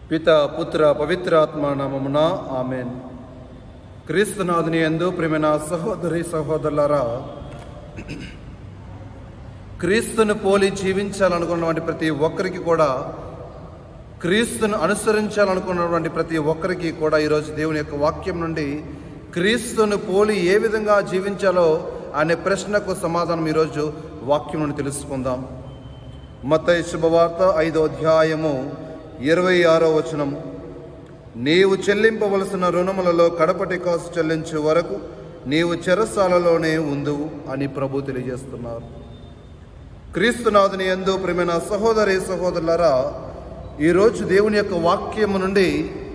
పిత పుత్ర పవిత్రాత్మ నామమున ఆమెన్ క్రీస్తునాథుని ఎందు ప్రేమైన సహోదరి సహోదరులారా క్రీస్తును పోలి జీవించాలనుకున్నటువంటి ప్రతి ఒక్కరికి కూడా క్రీస్తును అనుసరించాలనుకున్నటువంటి ప్రతి ఒక్కరికి కూడా ఈరోజు దేవుని యొక్క వాక్యం నుండి క్రీస్తును పోలి ఏ విధంగా జీవించాలో అనే ప్రశ్నకు సమాధానం ఈరోజు వాక్యం నుండి తెలుసుకుందాం మత్తయి శుభవార్త ఐదో అధ్యాయము ఇరవై ఆరో వచనం నీవు చెల్లింపవలసిన రుణములలో కడపటి కాసు చెల్లించే వరకు నీవు చెరసాలలోనే ఉందువు అని ప్రభు తెలియజేస్తున్నారు క్రీస్తునాథుని ఎందు ప్రేమైన సహోదరి సహోదరులారా ఈరోజు దేవుని యొక్క వాక్యము నుండి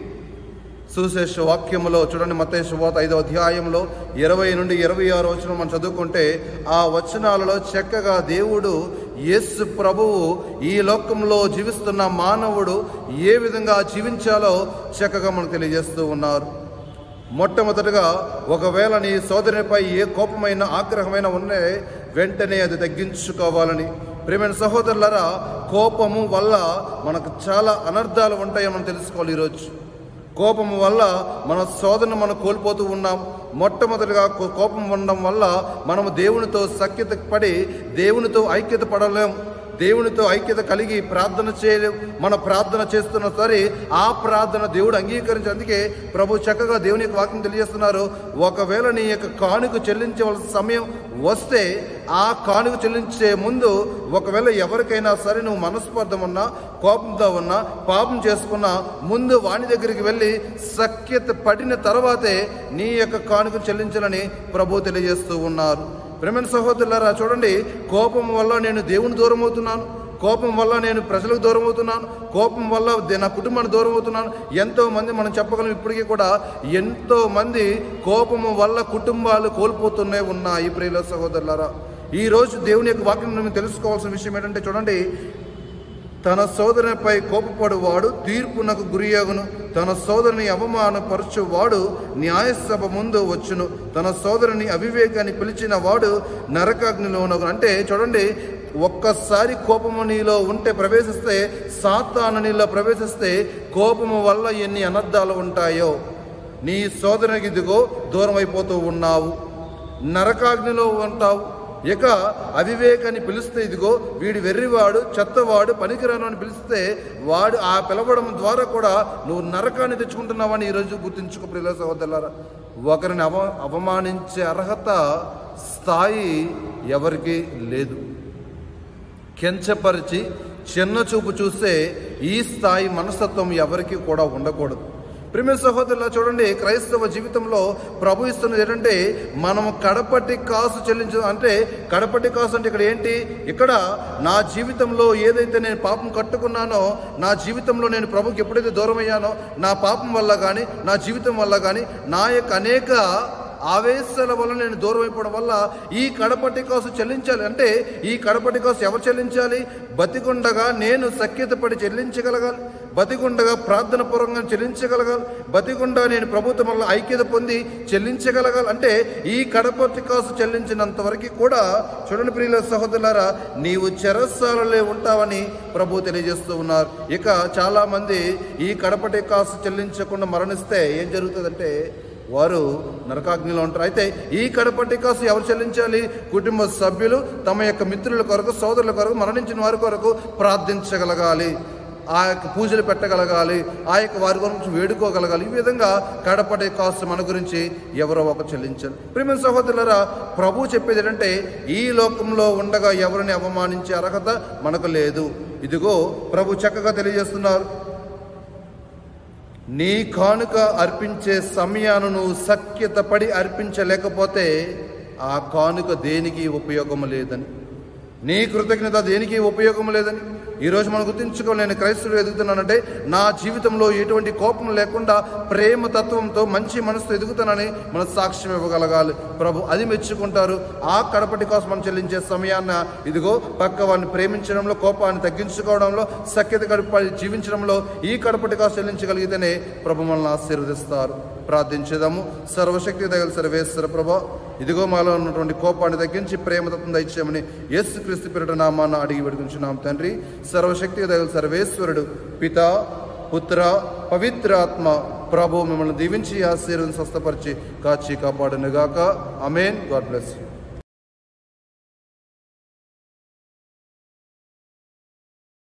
సుశేష వాక్యములో చూడండి మత్తయి శుభాత ఐదో అధ్యాయంలో ఇరవై నుండి ఇరవై ఆరు వచనం మనం చదువుకుంటే ఆ వచనాలలో చక్కగా దేవుడు యేసు ప్రభువు ఈ లోకంలో జీవిస్తున్న మానవుడు ఏ విధంగా జీవించాలో చక్కగా మనకు తెలియజేస్తూ ఉన్నారు మొట్టమొదటగా ఒకవేళ నీ సోదరునిపై ఏ కోపమైన ఆగ్రహమైన ఉన్నే వెంటనే అది తగ్గించుకోవాలని ప్రేమైన సహోదరులరా కోపము వల్ల మనకు చాలా అనర్థాలు ఉంటాయని మనం తెలుసుకోవాలి ఈరోజు కోపము వల్ల మన సోదరుని మనం కోల్పోతూ ఉన్నాం మొట్టమొదటిగా కో- కోపం ఉండడం వల్ల మనము దేవునితో సఖ్యత పడి దేవునితో ఐక్యత పడలేం దేవునితో ఐక్యత కలిగి ప్రార్థన చేయలేం మన ప్రార్థన చేస్తున్న సరే ఆ ప్రార్థన దేవుడు అంగీకరించి అందుకే ప్రభు చక్కగా దేవుని యొక్క వాక్యం తెలియజేస్తున్నారు ఒకవేళ నీ యొక్క కానుక చెల్లించవలసిన సమయం వస్తే ఆ కానుక చెల్లించే ముందు ఒకవేళ ఎవరికైనా సరే నువ్వు మనస్పర్ధం ఉన్నా కోపంతో ఉన్నా పాపం చేసుకున్నా ముందు వాని దగ్గరికి వెళ్ళి సఖ్యత పడిన తర్వాతే నీ యొక్క కానుక చెల్లించాలని ప్రభు తెలియజేస్తూ ఉన్నారు ప్రేమైన సహోదరులారా చూడండి కోపం వల్ల నేను దేవుని దూరం అవుతున్నాను కోపం వల్ల నేను ప్రజలకు దూరం అవుతున్నాను కోపం వల్ల దే- నా కుటుంబానికి దూరం అవుతున్నాను ఎంతో మంది మనం చెప్పగలం ఇప్పటికీ కూడా ఎంతో మంది కోపము వల్ల కుటుంబాలు కోల్పోతూనే ఉన్నాయి ప్రియుల సహోదరులారా ఈ రోజు దేవుని యొక్క వాక్యం మనం తెలుసుకోవాల్సిన విషయం ఏంటంటే చూడండి తన సోదరునిపై కోపపడువాడు తీర్పునకు గురియగును తన సోదరుని అవమానపరచువాడు న్యాయసభ ముందు వచ్చును తన సోదరుని అవివేకాన్ని పిలిచిన వాడు నరకాగ్నిలోనగు అంటే చూడండి ఒక్కసారి కోపము నీలో ఉంటే ప్రవేశిస్తే సాతాను నీలో ప్రవేశిస్తే కోపము వల్ల ఎన్ని అనర్థాలు ఉంటాయో నీ సోదరునికి ఇదిగో దూరం అయిపోతూ ఉన్నావు నరకాగ్నిలో ఉంటావు ఇక అవివేకాన్ని పిలిస్తే ఇదిగో వీడి వెర్రివాడు చెత్తవాడు పనికిరాను అని పిలిస్తే వాడు ఆ పిలవడం ద్వారా కూడా నువ్వు నరకాన్ని తెచ్చుకుంటున్నావని ఈరోజు గుర్తించుకో ప్రియుల సహోదరులారా ఒకరిని అవ అవమానించే అర్హత స్థాయి ఎవరికీ లేదు కించపరిచి చిన్న చూపు చూస్తే ఈ స్థాయి మనస్తత్వం ఎవరికి కూడా ఉండకూడదు ప్రిమియ సహోదరులా చూడండి క్రైస్తవ జీవితంలో ప్రభు ఇస్తున్నది ఏంటంటే మనము కడపటి కాసు చెల్లించ అంటే కడపటి కాసు అంటే ఇక్కడ ఏంటి ఇక్కడ నా జీవితంలో ఏదైతే నేను పాపం కట్టుకున్నానో నా జీవితంలో నేను ప్రభుకి ఎప్పుడైతే దూరం అయ్యానో నా పాపం వల్ల కానీ నా జీవితం వల్ల కానీ నా యొక్క అనేక ఆవేశాల వల్ల నేను దూరం అయిపోవడం వల్ల ఈ కడపటి కాసు చెల్లించాలి అంటే ఈ కడపటి కాసు ఎవరు చెల్లించాలి బతికుండగా నేను సఖ్యత పడి చెల్లించగలగాలి బతికుండగా ప్రార్థన పూర్వకంగా చెల్లించగలగాలి బతికుండగా నేను ప్రభుత్వం వల్ల ఐక్యత పొంది చెల్లించగలగాలి అంటే ఈ కడపటి కాసు చెల్లించినంత వరకు కూడా చూడండి ప్రియుల సహోదరులారా నీవు చెరస్సాలలో ఉంటావని ప్రభు తెలియజేస్తూ ఉన్నారు ఇక చాలామంది ఈ కడపటి కాసు చెల్లించకుండా మరణిస్తే ఏం జరుగుతుందంటే వారు నరకాగ్నిలో ఉంటారు అయితే ఈ కడపటి కాసు ఎవరు చెల్లించాలి కుటుంబ సభ్యులు తమ యొక్క మిత్రుల కొరకు సోదరుల కొరకు మరణించిన వారి కొరకు ప్రార్థించగలగాలి ఆ యొక్క పూజలు పెట్టగలగాలి ఆ యొక్క వారి గురించి వేడుకోగలగాలి ఈ విధంగా కడపటి కాసు మన గురించి ఎవరో ఒక చెల్లించాలి ప్రేమ సహోదరులరా ప్రభు చెప్పేది ఏంటంటే ఈ లోకంలో ఉండగా ఎవరిని అవమానించే అర్హత మనకు లేదు ఇదిగో ప్రభు చక్కగా తెలియజేస్తున్నారు నీ కానుక అర్పించే సమయాన్ని నువ్వు సఖ్యత పడి అర్పించలేకపోతే ఆ కానుక దేనికి ఉపయోగం లేదని నీ కృతజ్ఞత దేనికి ఉపయోగం లేదని ఈరోజు మనం గుర్తించుకో నేను క్రైస్తవుడు ఎదుగుతున్నానంటే నా జీవితంలో ఎటువంటి కోపం లేకుండా ప్రేమ తత్వంతో మంచి మనసుతో ఎదుగుతానని మన సాక్ష్యం ఇవ్వగలగాలి ప్రభు అది మెచ్చుకుంటారు ఆ కడపటి కోసం మనం చెల్లించే సమయాన్న ఇదిగో పక్క వారిని ప్రేమించడంలో కోపాన్ని తగ్గించుకోవడంలో సఖ్యత గడిపి జీవించడంలో ఈ కడపటి కాసు చెల్లించగలిగితేనే ప్రభు మనల్ని ఆశీర్వదిస్తారు ప్రార్థించేదాము సర్వశక్తి తగల సర్వేశ్వర ప్రభా ఇదిగో మాలో ఉన్నటువంటి కోపాన్ని తగ్గించి ప్రేమతత్వం దయచేయమని యేసు క్రీస్తు పేరిట నామాన్న అడిగి పెడుకుంటున్నాం తండ్రి సర్వశక్తి తగల సర్వేశ్వరుడు పిత పుత్ర పవిత్ర ఆత్మ ప్రభు మిమ్మల్ని దీవించి ఆశీర్వదించి స్వస్థపరిచి కాచి కాపాడునుగాక అమేన్ గాడ్ బ్లెస్ యూ